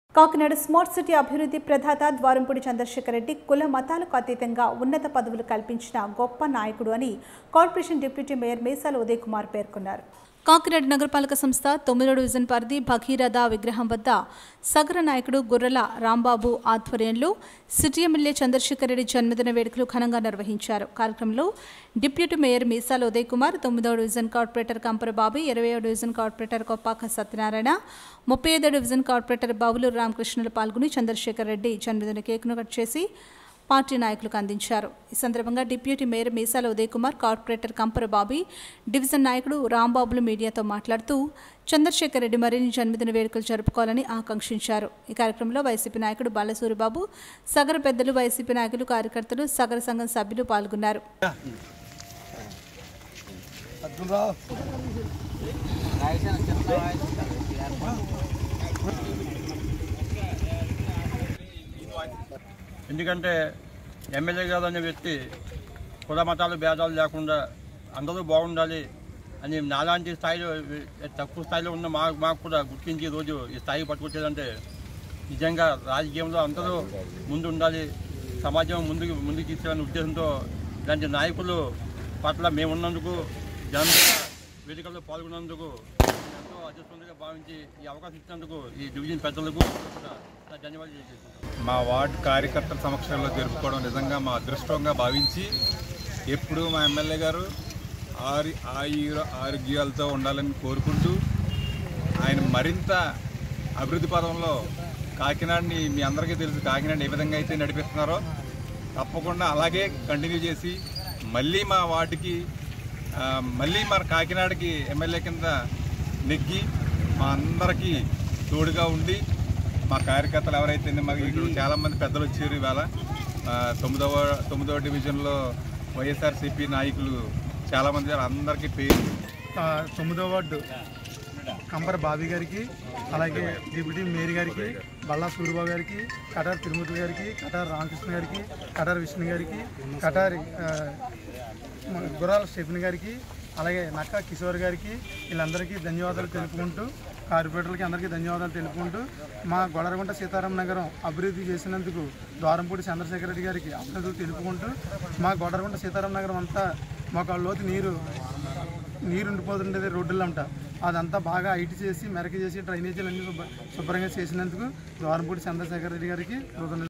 Kakinada smart city అభివృద్ధి ప్రదాత ద్వారంపూడి చంద్రశేఖర్ రెడ్డి కుల మతాలకు అతీతంగా ఉన్నత పదవులు కల్పించిన గొప్ప నాయకుడు అని corporation deputy mayor Mesala Uday Kumar పేర్కొన్నారు కాకినాడ నగరపాలక సంస్థ తొమ్మిదో డివిజన్ పరిధి భగీరథ విగ్రహం వద్ద సగర నాయకుడు గుర్రల రాంబాబు ఆధ్వర్యంలో సిటీ ఎమ్మెల్యే చంద్రశేఖర్ రెడ్డి జన్మదిన వేడుకలు ఘనంగా నిర్వహించారు కార్యక్రమంలో డిప్యూటీ మేయర్ మీసాల ఉదయ్ కుమార్ తొమ్మిదవ డివిజన్ కార్పొరేటర్ కంపరబాబు ఇరవై డివిజన్ కార్పొరేటర్ కొప్పాక సత్యనారాయణ ముప్పై ఐదో డివిజన్ కార్పొరేటర్ బావులూరు రామకృష్ణులు పాల్గొని చంద్రశేఖర్ రెడ్డి జన్మదిన కేక్ను కట్ చేసి పార్టీ నాయకులకు అందించారు ఈ సందర్భంగా deputy mayor Meesala Uday Kumar corporator Kampara Bobby division నాయకుడు రాంబాబులు మీడియాతో మాట్లాడుతూ చంద్రశేఖర్ రెడ్డి మరిన్ని జన్మదిన వేడుకలు జరుపుకోవాలని ఆకాంక్షించారు ఈ కార్యక్రమంలో వైసీపీ నాయకుడు బాలసూరిబాబు సగర పెద్దలు వైసీపీ నాయకులు కార్యకర్తలు సగర సంఘం సభ్యులు పాల్గొన్నారు ఎందుకంటే ఎమ్మెల్యే గారు అనే వ్యక్తి కుల మతాలు భేదాలు లేకుండా అందరూ బాగుండాలి అని నాలాంటి స్థాయిలో తక్కువ స్థాయిలో ఉన్న మా మాకు కూడా గుర్తించి ఈ రోజు ఈ స్థాయికి పట్టుకొచ్చేదంటే నిజంగా రాజకీయంలో అందరూ ముందు ఉండాలి సమాజం ముందుకు ముందుకు తీసుకెళ్ళిన ఉద్దేశంతో ఇలాంటి నాయకులు పట్ల మేమున్నందుకు జన్మదిన వేదికల్లో పాల్గొన్నందుకు ఎంతో అదృష్టంగా భావించి ఈ అవకాశం ఇచ్చినందుకు ఈ డివిజన్ పెద్దలకు కూడా నా ధన్యవాదాలు తెలియజేస్తున్నాను మా వార్డు కార్యకర్తల సమక్షంలో జరుపుకోవడం నిజంగా మా అదృష్టంగా భావించి ఎప్పుడూ మా ఎమ్మెల్యే గారు ఆరు ఆయుర ఆరోగ్యాలతో ఉండాలని కోరుకుంటూ ఆయన మరింత అభివృద్ధి పదంలో కాకినాడని మీ అందరికీ తెలుసు కాకినాడ ఏ విధంగా అయితే నడిపిస్తున్నారో తప్పకుండా అలాగే కంటిన్యూ చేసి మళ్ళీ మా వార్డుకి ఆ, మళ్ళీ మన కాకినాడకి ఎమ్మెల్యే కింద నెగ్గి మా అందరికీ తోడుగా ఉండి మా కార్యకర్తలు ఎవరైతే మరి ఇక్కడ చాలా మంది పెద్దలు వచ్చారు ఇవాళ ఆ, తొమ్మిదవ తొమ్మిదవ డివిజన్లో వైఎస్ఆర్సీపీ నాయకులు చాలా మంది ఉన్నారు. అందరికీ పేరు ఆ, తొమ్మిదో వార్డు కంబర బాబీ గారికి అలాగే డిప్యూటీ మేయర్ గారికి బల్లా సూరిబాబు గారికి కటార్ తిరుమూర్తి గారికి కటార్ రామకృష్ణ గారికి కటార్ విష్ణు గారికి కటారి ఆ, మన గుర్రాల స్టెఫిన్ గారికి అలాగే నక్కా కిషోర్ గారికి వీళ్ళందరికీ ధన్యవాదాలు తెలుపుకుంటూ కార్పొరేటర్లకి అందరికీ ధన్యవాదాలు తెలుపుకుంటూ మా గొడరగుంట సీతారాం నగరం అభివృద్ధి చేసినందుకు ద్వారంపూడి చంద్రశేఖర రెడ్డి గారికి అభినందనలు తెలుపుకుంటూ మా గొడరగుంట సీతారాం నగరం అంతా మాకు లోతు నీరు నీరు ఉండిపోతుండేది రోడ్డులంట అదంతా బాగా ఐటీ చేసి మెరక చేసి డ్రైనేజీలు అన్ని శుభ్ర- శుభ్రంగా చేసినందుకు ద్వారంపూడి చంద్రశేఖర రెడ్డి గారికి కృతజ్ఞతలు